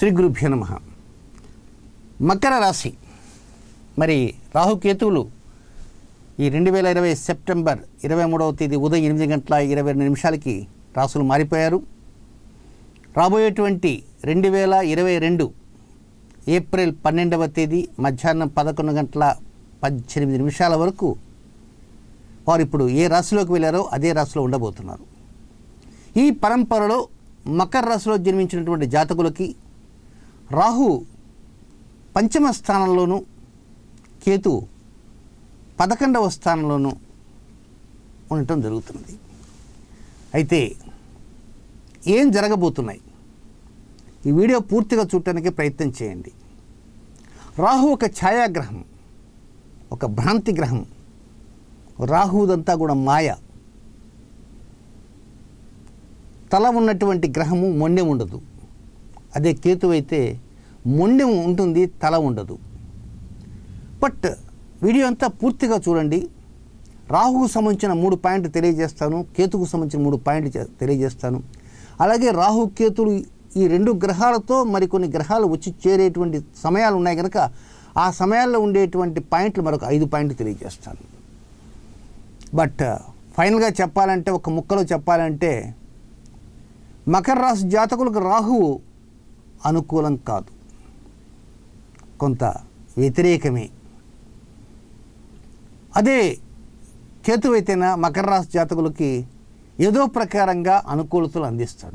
శ్రీ గురుభ్యో నమ మకర రాశి మరి రాహుకేతువులు ఈ రెండు వేల ఇరవై సెప్టెంబర్ ఇరవై మూడవ తేదీ ఉదయం ఎనిమిది గంటల ఇరవై రెండు నిమిషాలకి రాసులు మారిపోయారు రాబోయేటువంటి రెండు వేల ఇరవై రెండు ఏప్రిల్ పన్నెండవ తేదీ మధ్యాహ్నం పదకొండు గంటల పద్దెనిమిది నిమిషాల వరకు వారు ఇప్పుడు ఏ రాశిలోకి వెళ్ళారో అదే రాశిలో ఉండబోతున్నారు ఈ పరంపరలో మకర రాశిలో జన్మించినటువంటి జాతకులకి రాహు పంచమ స్థానంలోను కేతు పదకొండవ స్థానంలోనూ ఉండటం జరుగుతున్నది అయితే ఏం జరగబోతున్నాయి ఈ వీడియో పూర్తిగా చూడటానికి ప్రయత్నం చేయండి రాహు ఒక ఛాయాగ్రహం ఒక భ్రాంతి గ్రహం రాహుదంతా కూడా మాయ తల ఉన్నటువంటి గ్రహము మొండెం ఉండదు అదే కేతు అయితే మొండెం ఉంటుంది తల ఉండదు బట్ వీడియో అంతా పూర్తిగా చూడండి రాహుకు సంబంధించిన మూడు పాయింట్లు తెలియజేస్తాను కేతుకు సంబంధించిన మూడు పాయింట్లు చే- తెలియజేస్తాను అలాగే రాహు కేతులు ఈ రెండు గ్రహాలతో మరికొన్ని గ్రహాలు వచ్చి చేరేటువంటి సమయాలు ఉన్నాయి కనుక ఆ సమయాల్లో ఉండేటువంటి పాయింట్లు మరొక ఐదు పాయింట్లు తెలియజేస్తాను బట్ ఫైనల్గా చెప్పాలంటే ఒక ముక్కలో చెప్పాలంటే మకర రాశి జాతకులకు రాహువు అనుకూలం కాదు కొంత వ్యతిరేకమే అదే కేతు అయితేనా మకర రాశి జాతకులకి ఏదో ప్రకారంగా అనుకూలతలు అందిస్తాడు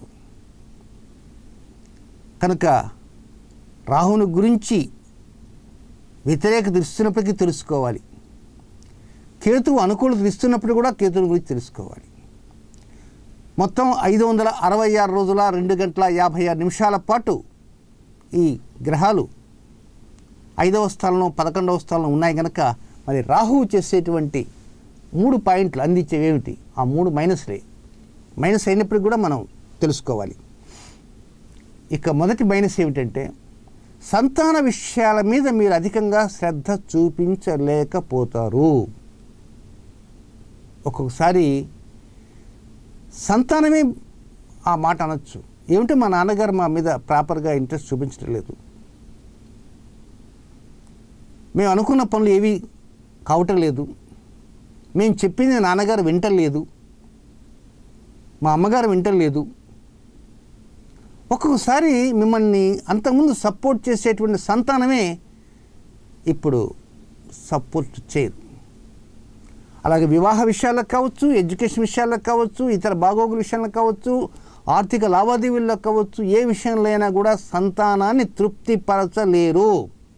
కనుక రాహుని గురించి వ్యతిరేక దృష్టినప్పటికీ తెలుసుకోవాలి కేతువు అనుకూలత ఇస్తున్నప్పుడు కూడా కేతువుని గురించి తెలుసుకోవాలి మొత్తం ఐదు వందల అరవై ఆరు రోజుల రెండు గంటల యాభై ఆరు నిమిషాల పాటు ఈ గ్రహాలు ఐదవ స్థానంలో పదకొండవ స్థానంలో ఉన్నాయి కనుక మరి రాహువు చేసేటువంటి మూడు పాయింట్లు అందించేవి ఏమిటి ఆ మూడు మైనస్లే మైనస్ అయినప్పటికీ కూడా మనం తెలుసుకోవాలి ఇక మొదటి మైనస్ ఏమిటంటే సంతాన విషయాల మీద మీరు అధికంగా శ్రద్ధ చూపించలేకపోతారు ఒక్కొక్కసారి సంతానమే ఆ మాట అనొచ్చు ఏమిటో మా నాన్నగారు మా మీద ప్రాపర్గా ఇంట్రెస్ట్ చూపించడం లేదు మేము అనుకున్న పనులు ఏవి కావటం లేదు మేము చెప్పింది నాన్నగారు వింటలేదు మా అమ్మగారు వింటలేదు ఒక్కొక్కసారి మిమ్మల్ని అంతకుముందు సపోర్ట్ చేసేటువంటి సంతానమే ఇప్పుడు సపోర్ట్ చేయరు అలాగే వివాహ విషయాల్లో కావచ్చు ఎడ్యుకేషన్ విషయాల్లో కావచ్చు ఇతర బాగోగుల విషయాల్లో కావచ్చు ఆర్థిక లావాదేవీల్లో కావచ్చు ఏ విషయంలో అయినా కూడా సంతానాన్ని తృప్తిపరచలేరు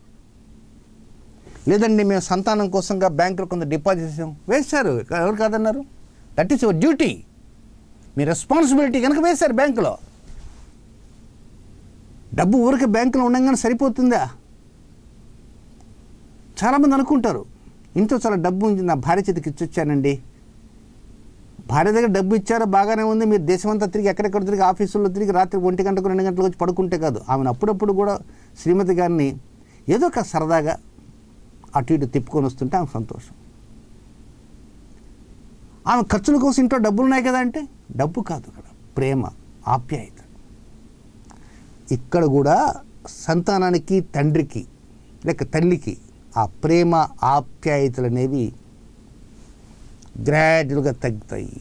లేదండి మేము సంతానం కోసంగా బ్యాంకులో కొంత డిపాజిట్ చేసాం వేశారు ఎవరు కాదన్నారు దట్ ఈస్ యువర్ డ్యూటీ మీ రెస్పాన్సిబిలిటీ కనుక వేశారు బ్యాంకులో డబ్బు ఊరికి బ్యాంకులో ఉండగానే సరిపోతుందా చాలామంది అనుకుంటారు ఇంట్లో చాలా డబ్బు ఉంది నా భార్య చేతికి ఇచ్చొచ్చానండి భార్య దగ్గర డబ్బు ఇచ్చారో బాగానే ఉంది మీరు దేశమంతా తిరిగి ఎక్కడెక్కడ తిరిగి ఆఫీసుల్లో తిరిగి రాత్రి ఒంటి గంటకు రెండు గంటలకు వచ్చి పడుకుంటే కాదు ఆమెను అప్పుడప్పుడు కూడా శ్రీమతి గారిని ఏదో ఒక సరదాగా అటు ఇటు తిప్పుకొని వస్తుంటే ఆమె సంతోషం ఆమె ఖర్చుల కోసం ఇంట్లో డబ్బులు ఉన్నాయి కదా అంటే డబ్బు కాదు అక్కడ ప్రేమ ఆప్యాయత ఇక్కడ కూడా సంతానానికి తండ్రికి లేక తల్లికి ఆ ప్రేమ ఆప్యాయతలు అనేవి గ్రాడ్యువల్గా తగ్గుతాయి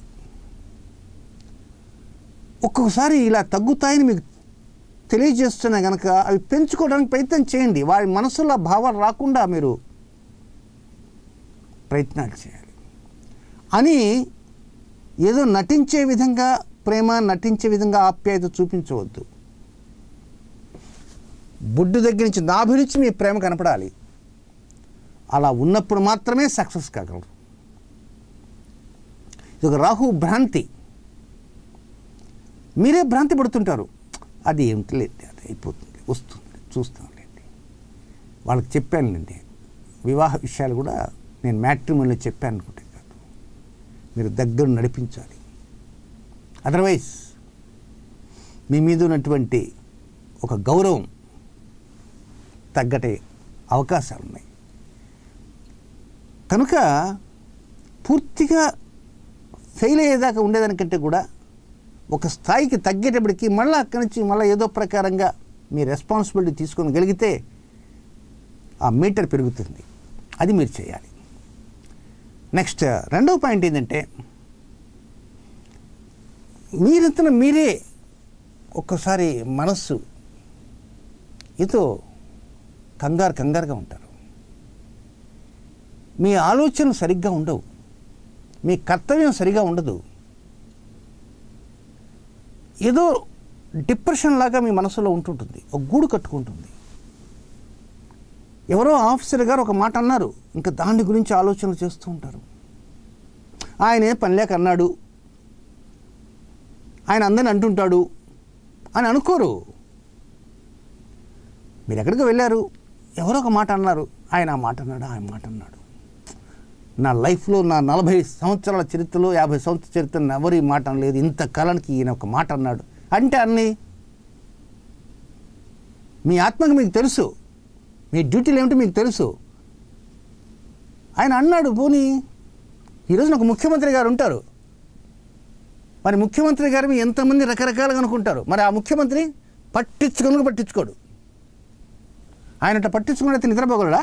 ఒక్కొక్కసారి ఇలా తగ్గుతాయని మీకు తెలియజేస్తున్నా కనుక అవి పెంచుకోవడానికి ప్రయత్నం చేయండి వారి మనసులో ఆ భావాలు రాకుండా మీరు ప్రయత్నాలు చేయాలి అని ఏదో నటించే విధంగా ప్రేమ నటించే విధంగా ఆప్యాయత చూపించవద్దు బొడ్డు దగ్గర నుంచి నాభి నుంచి మీ ప్రేమ కనపడాలి అలా ఉన్నప్పుడు మాత్రమే సక్సెస్ కాగలరు ఇది ఒక రాహు భ్రాంతి మీరే భ్రాంతి పడుతుంటారు అది ఏమిటిలేండి అది అయిపోతుంది వస్తుంది చూస్తాంలేండి వాళ్ళకి చెప్పానులేండి వివాహ విషయాలు కూడా నేను మ్యాట్రిమోన్లో చెప్పాను అనుకుంటే కాదు మీరు దగ్గర నడిపించాలి అదర్వైజ్ మీ మీద ఉన్నటువంటి ఒక గౌరవం తగ్గటే అవకాశాలు ఉన్నాయి కనుక పూర్తిగా ఫెయిల్ అయ్యేదాకా ఉండేదానికంటే కూడా ఒక స్థాయికి తగ్గేటప్పటికి మళ్ళీ అక్కడి నుంచి మళ్ళీ ఏదో ప్రకారంగా మీ రెస్పాన్సిబిలిటీ తీసుకోగలిగితే ఆ మీటర్ పెరుగుతుంది అది మీరు చేయాలి నెక్స్ట్ రెండవ పాయింట్ ఏంటంటే మీరంతన మీరే ఒక్కసారి మనస్సు ఏదో కంగారు కంగారుగా ఉంటారు మీ ఆలోచనలు సరిగ్గా ఉండవు మీ కర్తవ్యం సరిగా ఉండదు ఏదో డిప్రెషన్ లాగా మీ మనసులో ఉంటుంటుంది ఒక గూడు కట్టుకుంటుంది ఎవరో ఆఫీసర్ గారు ఒక మాట అన్నారు ఇంకా దాని గురించి ఆలోచనలు చేస్తూ ఉంటారు ఆయన ఏ పని లేక అన్నాడు ఆయన అందరిని అంటుంటాడు అని అనుకోరు మీరు ఎక్కడికి వెళ్ళారు ఎవరో ఒక మాట అన్నారు ఆయన ఆ మాట అన్నాడు ఆయన మాట అన్నాడు నా లైఫ్లో నా నలభై సంవత్సరాల చరిత్రలో యాభై సంవత్సరాల చరిత్ర ఎవరు ఈ మాట అనలేదు ఇంత కాలానికి ఈయన ఒక మాట అన్నాడు అంటే అన్ని మీ ఆత్మకు మీకు తెలుసు మీ డ్యూటీలు ఏమిటో మీకు తెలుసు ఆయన అన్నాడు పోనీ ఈరోజు ఒక ముఖ్యమంత్రి గారు ఉంటారు మరి ముఖ్యమంత్రి గారు మీ ఎంతమంది రకరకాలుగా అనుకుంటారు మరి ఆ ముఖ్యమంత్రి పట్టించుకొని పట్టించుకోడు ఆయన అట్లా పట్టించుకుని అయితే నిద్రపోగలడా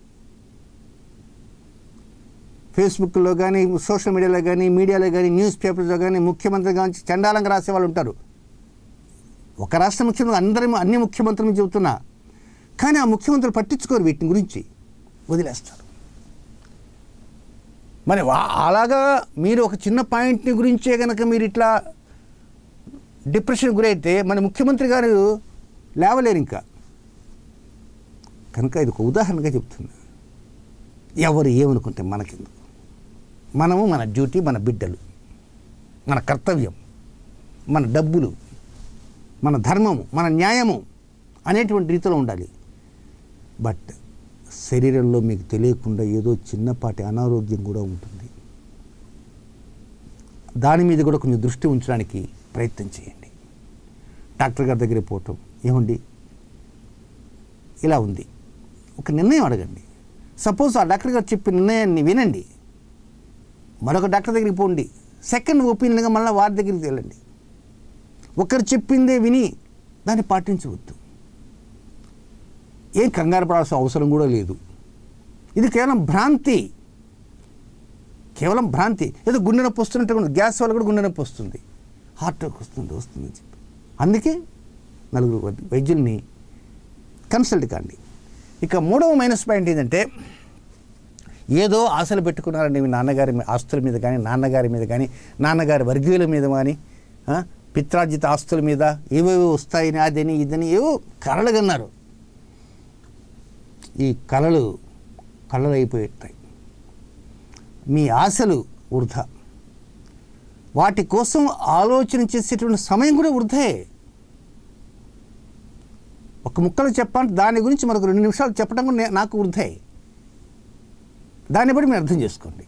ఫేస్బుక్లో కానీ సోషల్ మీడియాలో కానీ మీడియాలో కానీ న్యూస్ పేపర్స్లో కానీ ముఖ్యమంత్రి గురించి చండాలంగా రాసే వాళ్ళు ఉంటారు ఒక రాష్ట్ర ముఖ్యమంత్రి అందరి అన్ని ముఖ్యమంత్రులు చెబుతున్నా కానీ ఆ ముఖ్యమంత్రులు పట్టించుకోరు వీటిని గురించి వదిలేస్తారు మరి వా- అలాగా మీరు ఒక చిన్న పాయింట్ని గురించే కనుక మీరు ఇట్లా డిప్రెషన్ గురైతే మన ముఖ్యమంత్రి గారు లేవలేరు ఇంకా కనుక ఇది ఒక ఉదాహరణగా చెప్తున్నా ఎవరు ఏమనుకుంటే మనకెందుకు మనము మన డ్యూటీ మన బిడ్డలు మన కర్తవ్యం మన డబ్బులు మన ధర్మము మన న్యాయము అనేటువంటి రీతిలో ఉండాలి బట్ శరీరంలో మీకు తెలియకుండా ఏదో చిన్నపాటి అనారోగ్యం కూడా ఉంటుంది దాని మీద కూడా కొంచెం దృష్టి ఉంచడానికి ప్రయత్నం చేయండి డాక్టర్ గారి దగ్గరికి పోవటం ఏమండి ఇలా ఉంది ఒక నిర్ణయం అడగండి సపోజ్ ఆ డాక్టర్ గారు చెప్పిన నిర్ణయాన్ని వినండి మరొక డాక్టర్ దగ్గరికి పోండి సెకండ్ ఒపీనియన్గా మళ్ళీ వారి దగ్గరికి వెళ్ళండి ఒకరు చెప్పిందే విని దాన్ని పాటించవద్దు ఏం కంగారు పడాల్సిన అవసరం కూడా లేదు ఇది కేవలం భ్రాంతి కేవలం భ్రాంతి ఏదో గుండె నొప్పి వస్తున్నట్టు కూడా గ్యాస్ వల్ల కూడా గుండె నొప్పి వస్తుంది హార్ట్ వస్తుంది వస్తుంది అని చెప్పి అందుకే నలుగురు వై- వైద్యుల్ని కన్సల్ట్ కాండి ఇక మూడవ మైనస్ పాయింట్ ఏంటంటే ఏదో ఆశలు పెట్టుకున్నారండి మీ నాన్నగారి మీ ఆస్తుల మీద కానీ నాన్నగారి మీద కానీ నాన్నగారి వర్గీయుల మీద కానీ ఆ, పిత్రార్జిత ఆస్తుల మీద ఏవేవో వస్తాయని అదని ఇదని ఏవో కలలు కన్నారు ఈ కళలు కళలు అయిపోతాయి మీ ఆశలు వృధా వాటి కోసం ఆలోచన చేసేటువంటి సమయం కూడా వృధాయే ఒక ముక్కలు చెప్పాలంటే దాని గురించి మరొక రెండు నిమిషాలు చెప్పడం కూడా నే- నాకు వృధాయి దాన్ని బట్టి మీరు అర్థం చేసుకోండి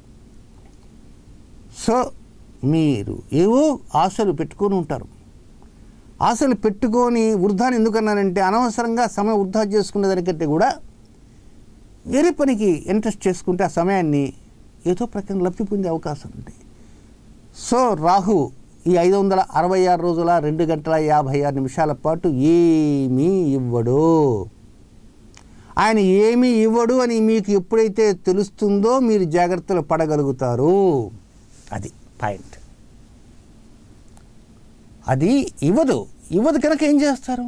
సో మీరు ఏవో ఆశలు పెట్టుకొని ఉంటారు ఆశలు పెట్టుకొని వృధాని ఎందుకన్నానంటే అనవసరంగా సమయం వృధా చేసుకునే దానికంటే కూడా వేరే పనికి ఇంట్రెస్ట్ చేసుకుంటే ఆ సమయాన్ని ఏదో ప్రకారం లబ్ధి పొందే అవకాశం ఉంది సో రాహు ఈ ఐదు వందల అరవై ఆరు రోజుల రెండు గంటల యాభై ఆరు నిమిషాల పాటు ఏమీ ఇవ్వడు ఆయన ఏమీ ఇవ్వడు అని మీకు ఎప్పుడైతే తెలుస్తుందో మీరు జాగ్రత్తలు పడగలుగుతారు అది పాయింట్ అది ఇవ్వదు ఇవ్వదు కనుక ఏం చేస్తారు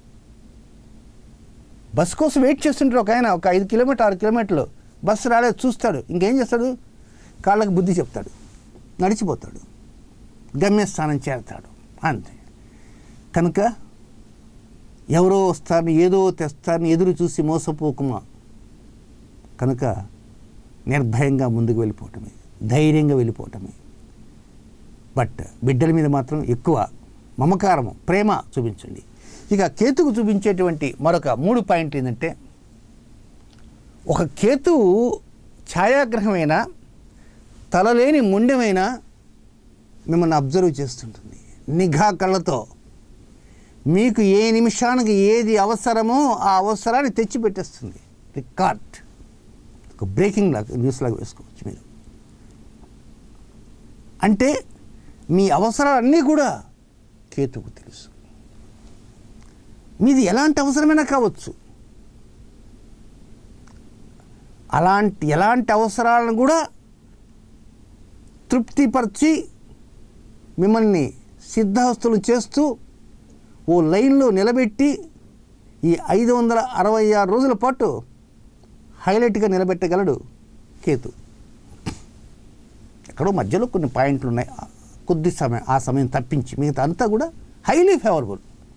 బస్ కోసం వెయిట్ చేస్తుంటారు ఒక ఆయన ఒక ఐదు కిలోమీటర్ ఆరు కిలోమీటర్లు బస్సు రాలేదు చూస్తాడు ఇంకేం చేస్తాడు కాళ్ళకి బుద్ధి చెప్తాడు నడిచిపోతాడు గమ్యస్థానం చేరతాడు అంతే కనుక ఎవరో వస్తారని ఏదో తెస్తారని ఎదురు చూసి మోసపోకుమా కనుక నిర్భయంగా ముందుకు వెళ్ళిపోవటమే ధైర్యంగా వెళ్ళిపోవటమే బట్ బిడ్డల మీద మాత్రం ఎక్కువ మమకారము ప్రేమ చూపించండి ఇక కేతుకు చూపించేటువంటి మరొక మూడు పాయింట్ ఏంటంటే ఒక కేతువు ఛాయాగ్రహమైన తలలేని ముండెమైన మిమ్మల్ని అబ్జర్వ్ చేస్తుంటుంది నిఘా కళ్ళతో మీకు ఏ నిమిషానికి ఏది అవసరమో ఆ అవసరాన్ని తెచ్చిపెట్టేస్తుంది రికార్డ్ ఒక బ్రేకింగ్ లాగా న్యూస్ లాగా వేసుకోవచ్చు మీరు అంటే మీ అవసరాలన్నీ కూడా కేతుకు తెలుసు మీది ఎలాంటి అవసరమైనా కావచ్చు అలాంటి ఎలాంటి అవసరాలను కూడా తృప్తిపరిచి మిమ్మల్ని సిద్ధహస్తులు చేస్తూ ఓ లైన్లో నిలబెట్టి ఈ ఐదు వందల అరవై ఆరు రోజుల పాటు హైలైట్గా నిలబెట్టగలడు కేతు ఎక్కడో మధ్యలో కొన్ని పాయింట్లు ఉన్నాయి కొద్ది సమయం ఆ సమయం తప్పించి మిగతా అంతా కూడా హైలీ ఫేవరబుల్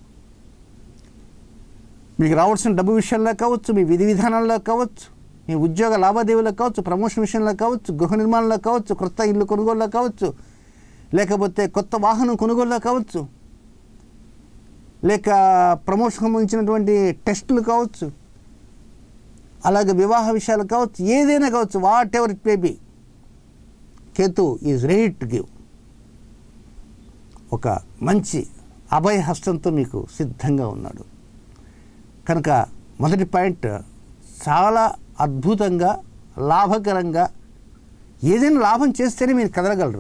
మీకు రావాల్సిన డబ్బు విషయంలో కావచ్చు మీ విధి విధానాల్లో కావచ్చు మీ ఉద్యోగ లావాదేవీలో కావచ్చు ప్రమోషన్ విషయంలో కావచ్చు గృహ నిర్మాణంలో కావచ్చు కొత్త ఇల్లు కొనుగోలులో కావచ్చు లేకపోతే కొత్త వాహనం కొనుగోలులో కావచ్చు లేక ప్రమోషన్ సంబంధించినటువంటి టెస్టులు కావచ్చు అలాగే వివాహ విషయాలు కావచ్చు ఏదైనా కావచ్చు whatever it may be Ketu is ready to give ఒక మంచి అభయ హస్తంతో మీకు సిద్ధంగా ఉన్నాడు కనుక మొదటి పాయింట్ చాలా అద్భుతంగా లాభకరంగా ఏదైనా లాభం చేస్తేనే మీరు కదలగలరు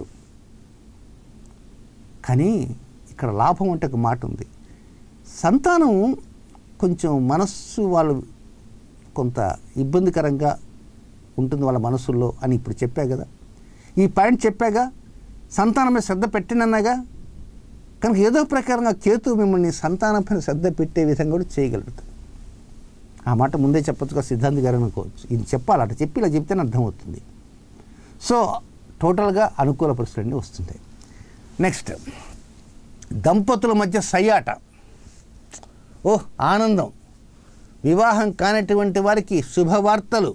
కానీ ఇక్కడ లాభం అంటే ఒక మాట ఉంది సంతానం కొంచెం మనస్సు వాళ్ళు కొంత ఇబ్బందికరంగా ఉంటుంది వాళ్ళ మనసుల్లో అని ఇప్పుడు చెప్పా కదా ఈ పాయింట్ చెప్పాగా సంతానం మీద శ్రద్ధ పెట్టినన్నాగా కనుక ఏదో ప్రకారంగా కేతు మిమ్మల్ని సంతానం పైన శ్రద్ధ పెట్టే విధంగా కూడా చేయగలుగుతాడు ఆ మాట ముందే చెప్పొచ్చుగా సిద్ధాంతి గారు అనుకోవచ్చు ఇది చెప్పాలి అటు చెప్పి ఇలా చెప్తేనే అర్థమవుతుంది సో టోటల్గా అనుకూల పరిస్థితులన్నీ వస్తుంటాయి నెక్స్ట్ దంపతుల మధ్య సయ్యాట ఓ ఆనందం వివాహం కానటువంటి వారికి శుభవార్తలు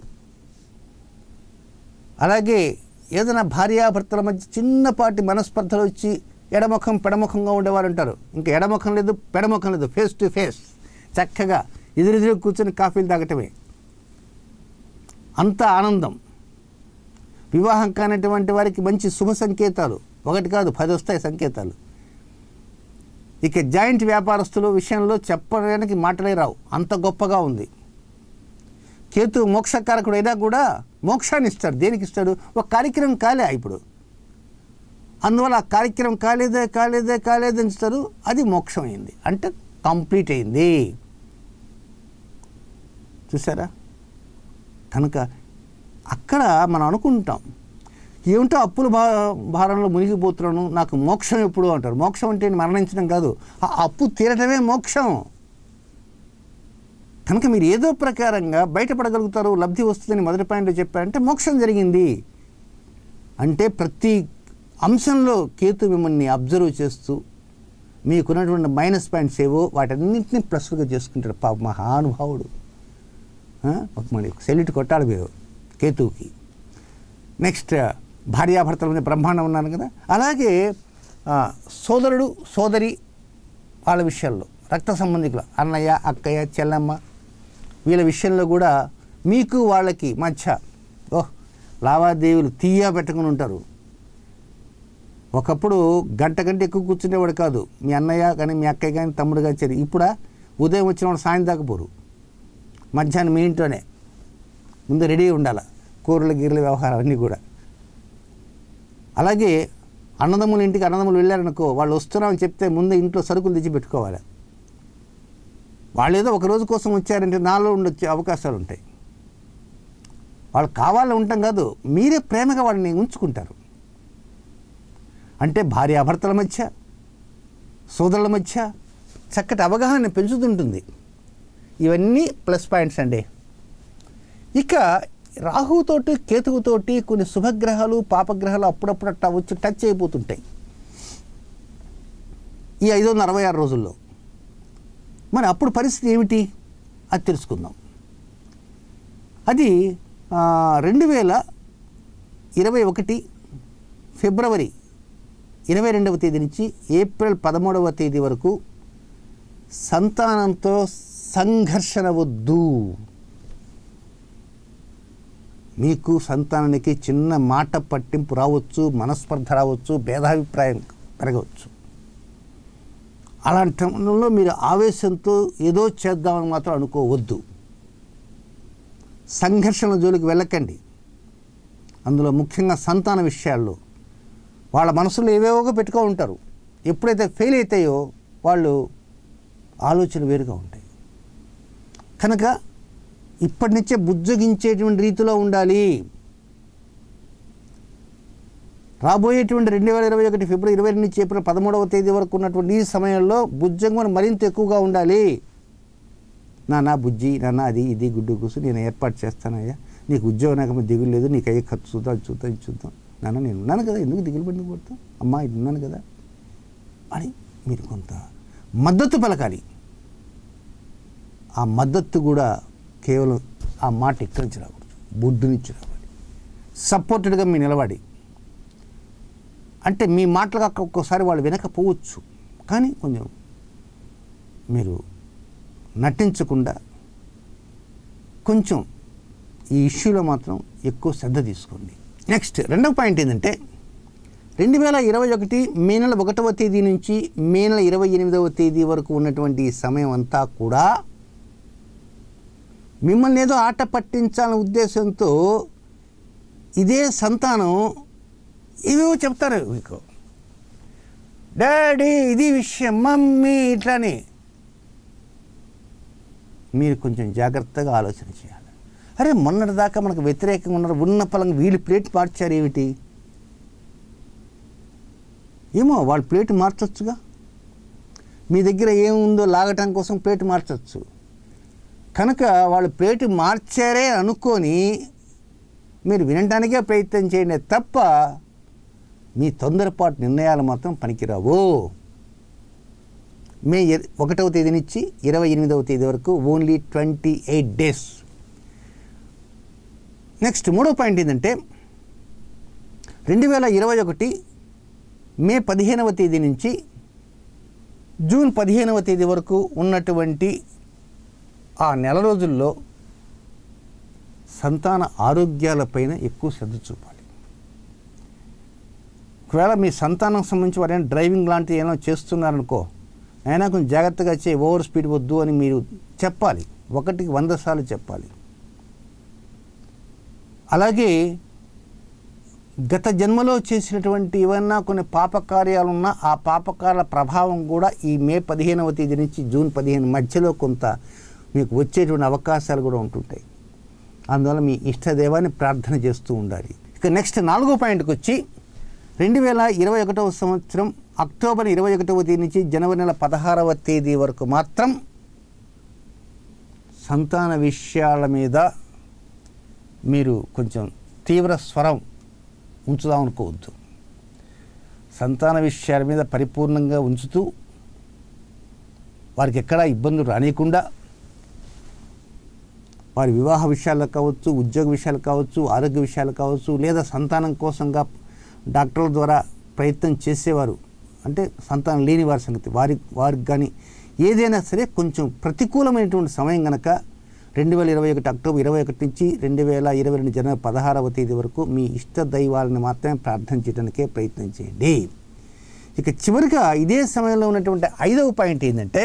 అలాగే ఏదైనా భార్యాభర్తల మధ్య చిన్నపాటి మనస్పర్ధలు వచ్చి ఎడముఖం పెడముఖంగా ఉండేవారు ఉంటారు ఇంకా ఎడముఖం లేదు పెడముఖం లేదు ఫేస్ టు ఫేస్ చక్కగా ఎదురెదురు కూర్చొని కాఫీలు తాగటమే అంత ఆనందం వివాహం కానటువంటి వారికి మంచి శుభ సంకేతాలు ఒకటి కాదు పది వస్తాయి సంకేతాలు ఇక జాయింట్ వ్యాపారస్తుల విషయంలో చెప్పడానికి మాటలే రావు అంత గొప్పగా ఉంది కేతు మోక్షకారకుడు అయినా కూడా మోక్షాన్ని ఇస్తాడు దేనికి ఇస్తాడు ఒక కార్యక్రమం కాలే ఇప్పుడు అందువల్ల ఆ కార్యక్రమం కాలేదే కాలేదే కాలేదే ఇస్తారు అది మోక్షం అయింది అంటే కంప్లీట్ అయింది చూసారా కనుక అక్కడ మనం అనుకుంటాం ఏమిటో అప్పుల భా భారంలో మునిగిపోతున్నాను నాకు మోక్షం ఎప్పుడు అంటారు మోక్షం అంటే మరణించడం కాదు ఆ అప్పు తీరటమే మోక్షం కనుక మీరు ఏదో ప్రకారంగా బయటపడగలుగుతారు లబ్ధి వస్తుందని మొదటి పాయింట్లో చెప్పారంటే మోక్షం జరిగింది అంటే ప్రతి అంశంలో కేతు మిమ్మల్ని అబ్జర్వ్ చేస్తూ మీకున్నటువంటి మైనస్ పాయింట్స్ ఏవో వాటన్నింటినీ ప్లస్గా చేసుకుంటాడు పాప మహానుభావుడు ఆ? ఒక మరి సెల్యూట్ కొట్టాలి మీరు కేతువుకి నెక్స్ట్ భార్యాభర్తల మీద బ్రహ్మాండం ఉన్నాను కదా అలాగే ఆ, సోదరుడు సోదరి వాళ్ళ విషయాల్లో రక్త సంబంధికులు అన్నయ్య అక్కయ్య చెల్లమ్మ వీళ్ళ విషయంలో కూడా మీకు వాళ్ళకి మధ్య ఓహ్ లావాదేవీలు తీయ పెట్టుకుని ఉంటారు ఒకప్పుడు గంట గంట ఎక్కువ కూర్చునేవాడు కాదు మీ అన్నయ్య కానీ మీ అక్కయ్య కానీ తమ్ముడు కానీ సరే ఇప్పుడా ఉదయం వచ్చిన వాడు సాయం దాకా పోరు మధ్యాహ్నం మీ ఇంట్లోనే ముందు రెడీ ఉండాలి కూరలు గీరల వ్యవహారం అన్నీ కూడా అలాగే అన్నదమ్ముల ఇంటికి అన్నదమ్ములు వెళ్ళారనుకో వాళ్ళు వస్తున్నామని చెప్తే ముందే ఇంట్లో సరుకులు తెచ్చి పెట్టుకోవాలి వాళ్ళు ఏదో ఒక రోజు కోసం వచ్చారంటే నాలో ఉండొచ్చే అవకాశాలు ఉంటాయి వాళ్ళు కావాలని ఉంటాం కాదు మీరే ప్రేమగా వాళ్ళని ఉంచుకుంటారు అంటే భార్యాభర్తల మధ్య సోదరుల మధ్య చక్కటి అవగాహన పెంచుతుంటుంది ఇవన్నీ ప్లస్ పాయింట్స్ అండి ఇక రాహుతోటి కేతువుతోటి కొన్ని శుభగ్రహాలు పాపగ్రహాలు అప్పుడప్పుడు అట్టా వచ్చి టచ్ అయిపోతుంటాయి ఈ ఐదు వందల అరవై ఆరు రోజుల్లో మరి అప్పుడు పరిస్థితి ఏమిటి అది తెలుసుకుందాం అది ఆ, రెండు వేల ఇరవై ఒకటి ఫిబ్రవరి ఇరవై రెండవ తేదీ నుంచి ఏప్రిల్ పదమూడవ తేదీ వరకు సంతానంతో సంఘర్షణ వద్దు మీకు సంతానానికి చిన్న మాట పట్టింపు రావచ్చు మనస్పర్ధ రావచ్చు భేదాభిప్రాయం పెరగవచ్చు అలాంటి సమయంలో మీరు ఆవేశంతో ఏదో చేద్దామని మాత్రం అనుకోవద్దు సంఘర్షణ జోలికి వెళ్ళకండి అందులో ముఖ్యంగా సంతాన విషయాల్లో వాళ్ళ మనసులో ఏవేవోగా పెట్టుకో ఉంటారు ఎప్పుడైతే ఫెయిల్ అవుతాయో వాళ్ళు ఆలోచన వేరుగా ఉంటాయి కనుక ఇప్పటి నుంచే బుజ్జగించేటువంటి రీతిలో ఉండాలి రాబోయేటువంటి రెండు వేల ఇరవై ఒకటి ఫిబ్రవరి ఇరవై నుంచి ఏప్రిల్ పదమూడవ తేదీ వరకు ఉన్నటువంటి ఈ సమయంలో బుజ్జంగం మరింత ఎక్కువగా ఉండాలి నాన్న బుజ్జి నాన్న అది ఇది గుడ్డు కూసు నేను ఏర్పాటు చేస్తానయ్యా నీకు ఉద్యోగం నాకు దిగులు లేదు నీకు అయ్యే ఖర్చు చూద్దాం అది చూద్దాం ఇది చూద్దాం నాన్న నేను ఉన్నాను కదా ఎందుకు దిగులు పడి పడతాం అమ్మా ఇది ఉన్నాను కదా అని మీరు కొంత మద్దతు పలకాలి ఆ మద్దతు కూడా కేవలం ఆ మాట ఇక్కడి నుంచి రాకూడదు బొడ్డు నుంచి రావాలి సపోర్టెడ్గా మీ నిలబడి అంటే మీ మాటలు కాక ఒక్కోసారి వాళ్ళు వినకపోవచ్చు కానీ కొంచెం మీరు నటించకుండా కొంచెం ఈ ఇష్యూలో మాత్రం ఎక్కువ శ్రద్ధ తీసుకోండి నెక్స్ట్ రెండవ పాయింట్ ఏంటంటే రెండు వేల ఇరవై ఒకటి మే నెల ఒకటవ తేదీ నుంచి మే నెల ఇరవై ఎనిమిదవ తేదీ వరకు ఉన్నటువంటి ఈ సమయం అంతా కూడా మిమ్మల్ని ఏదో ఆట పట్టించాలనే ఉద్దేశంతో ఇదే సంతానం ఇవేవో చెప్తారు మీకు డాడీ ఇది విషయం మమ్మీ ఇట్లాని మీరు కొంచెం జాగ్రత్తగా ఆలోచన చేయాలి అరే మొన్నటిదాకా మనకు వ్యతిరేకంగా ఉన్నారు ఉన్న పలంగా వీళ్ళు ప్లేట్ మార్చారు ఏమిటి ఏమో వాళ్ళు ప్లేట్ మార్చొచ్చుగా మీ దగ్గర ఏముందో లాగటం కోసం ప్లేట్ మార్చొచ్చు కనుక వాళ్ళు ప్లేట్ మార్చారే అనుకొని మీరు వినటానికే ప్రయత్నం చేయండి తప్ప మీ తొందరపాటు నిర్ణయాలు మాత్రం పనికిరావు మే ఇర- ఒకటవ తేదీ నుంచి ఇరవై ఎనిమిదవ తేదీ వరకు only twenty eight days next మూడో పాయింట్ ఏంటంటే రెండు వేల ఇరవై ఒకటి మే పదిహేనవ తేదీ నుంచి జూన్ పదిహేనవ తేదీ వరకు ఉన్నటువంటి ఆ నెల రోజుల్లో సంతాన ఆరోగ్యాలపైన ఎక్కువ శ్రద్ధ చూపాలి ఒకవేళ మీ సంతానం సంబంధించి వారైనా డ్రైవింగ్ లాంటివి ఏమైనా చేస్తున్నారనుకో అయినా కొంచెం జాగ్రత్తగా చే ఓవర్ స్పీడ్ వద్దు అని మీరు చెప్పాలి ఒకటికి వంద సార్లు చెప్పాలి అలాగే గత జన్మలో చేసినటువంటి ఏవన్నా కొన్ని పాపకార్యాలున్నా ఆ పాపకార్యాల ప్రభావం కూడా ఈ మే పదిహేనవ తేదీ నుంచి జూన్ పదిహేను మధ్యలో కొంత మీకు వచ్చేటువంటి అవకాశాలు కూడా ఉంటుంటాయి అందువల్ల మీ ఇష్టదేవాన్ని ప్రార్థన చేస్తూ ఉండాలి ఇక నెక్స్ట్ నాలుగో పాయింట్కి వచ్చి రెండు వేల ఇరవై ఒకటవ సంవత్సరం అక్టోబర్ ఇరవై ఒకటవ తేదీ నుంచి జనవరి నెల పదహారవ తేదీ వరకు మాత్రం సంతాన విషయాల మీద మీరు కొంచెం తీవ్ర స్వరం ఉంచుదాం అనుకోవద్దు సంతాన విషయాల మీద పరిపూర్ణంగా ఉంచుతూ వారికి ఎక్కడా ఇబ్బందులు రానియకుండా వారి వివాహ విషయాలు కావచ్చు ఉద్యోగ విషయాలు కావచ్చు ఆరోగ్య విషయాలు కావచ్చు లేదా సంతానం కోసంగా డాక్టర్ల ద్వారా ప్రయత్నం చేసేవారు అంటే సంతానం లేని వారి సంగతి వారి వారికి కానీ ఏదైనా సరే కొంచెం ప్రతికూలమైనటువంటి సమయం కనుక రెండు వేల ఇరవై ఒకటి అక్టోబర్ ఇరవై ఒకటి నుంచి రెండు వేల ఇరవై రెండు జనవరి పదహారవ తేదీ వరకు మీ ఇష్ట దైవాలను మాత్రమే ప్రార్థన చేయడానికే ప్రయత్నం చేయండి ఇక చివరిగా ఇదే సమయంలో ఉన్నటువంటి ఐదవ పాయింట్ ఏంటంటే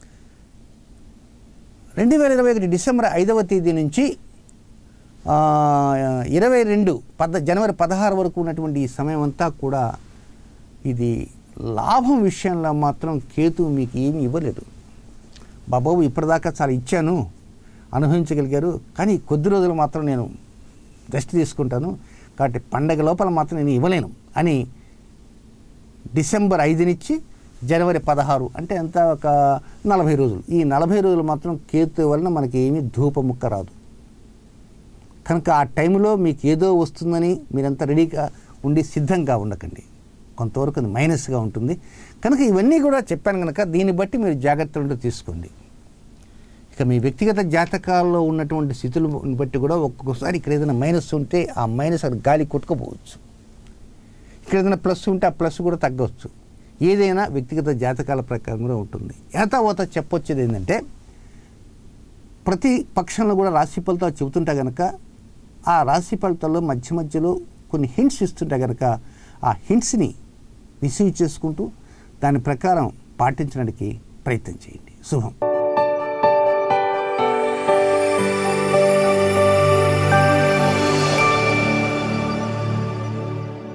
రెండు వేల ఇరవై ఒకటి డిసెంబర్ ఐదవ తేదీ నుంచి ఆ, ఇరవై రెండు పద జనవరి పదహారు వరకు ఉన్నటువంటి ఈ సమయం అంతా కూడా ఇది లాభం విషయంలో మాత్రం కేతు మీకు ఏమీ ఇవ్వలేదు బాబాబు ఇప్పటిదాకా చాలా ఇచ్చాను అనుభవించగలిగారు కానీ కొద్ది రోజులు మాత్రం నేను రెస్ట్ తీసుకుంటాను కాబట్టి పండగ లోపల మాత్రం నేను ఇవ్వలేను అని డిసెంబర్ ఐదు నుంచి జనవరి పదహారు అంటే ఎంత ఒక నలభై రోజులు ఈ నలభై రోజులు మాత్రం కేతు వలన మనకి ఏమీ ధూపముక్క రాదు కనుక ఆ టైంలో మీకు ఏదో వస్తుందని మీరంతా రెడీగా ఉండి సిద్ధంగా ఉండకండి కొంతవరకు అది మైనస్గా ఉంటుంది కనుక ఇవన్నీ కూడా చెప్పాను కనుక దీన్ని బట్టి మీరు జాగ్రత్తలు తీసుకోండి ఇక మీ వ్యక్తిగత జాతకాల్లో ఉన్నటువంటి స్థితులను బట్టి కూడా ఒక్కొక్కసారి ఇక్కడ ఏదైనా మైనస్ ఉంటే ఆ మైనస్ అది గాలి కొట్టుకుపోవచ్చు ఇక్కడ ఏదైనా ప్లస్ ఉంటే ఆ ప్లస్ కూడా తగ్గవచ్చు ఏదైనా వ్యక్తిగత జాతకాల ప్రకారం కూడా ఉంటుంది ఏతావత చెప్పొచ్చేది ఏంటంటే ప్రతి పక్షంలో కూడా రాశి ఫలితాలు చెబుతుంటే కనుక ఆ రాశి ఫలితాల్లో మధ్య మధ్యలో కొన్ని హింట్స్ ఇస్తుంటే కనుక ఆ హింట్స్ని రిసీవ్ చేసుకుంటూ దాని ప్రకారం పాటించడానికి ప్రయత్నం చేయండి శుభం